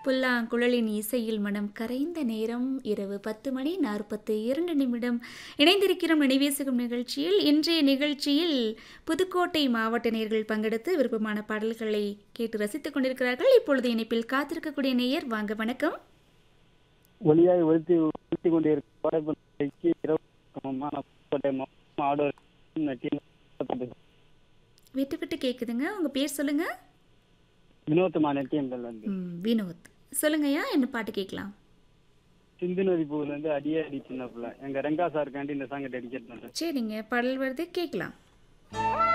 புல்லாங்குழலின் இசையில் மனம் கரைந்த நேரம் இரவு பத்து மணி நாற்பத்தி இரண்டு நிமிடம் இணைந்திருக்கிறோம் நினைவேசுகும் நிகழ்ச்சியில் இன்றைய நிகழ்ச்சியில் புதுக்கோட்டை மாவட்ட நேயர்கள் பங்கெடுத்து விருப்பமான பாடல்களை கேட்டு ரசித்துக் கொண்டிருக்கிறார்கள் இப்பொழுது இணைப்பில் காத்திருக்கக்கூடிய நேயர் வாங்க வணக்கம் ஒளியாய் ஒழித்து ஒழித்து கொண்டிருக்கும் கோடைப்பண்ணைக்கு இரவு வணக்கமம்மா. நான் புதுக்கோட்டை மாவட்டம் ஆடூர் நட்டியில் விட்டு விட்டு கேட்குதுங்க உங்கள் பேர் சொல்லுங்க வினோத்மா நெட்டியம்பல் வந்து ம், வினோத் சொல்லுங்கய்யா என்ன பாட்டு கேட்கலாம் சிந்து நதி பூவில் வந்து அடியே அடி சின்ன பிள்ளை எங்க ரெங்கா சாருக்காண்டி இந்த சாங்கை டெடிகேட் பண்றேன் சரிங்க பாடல் வருது கேட்கலாம்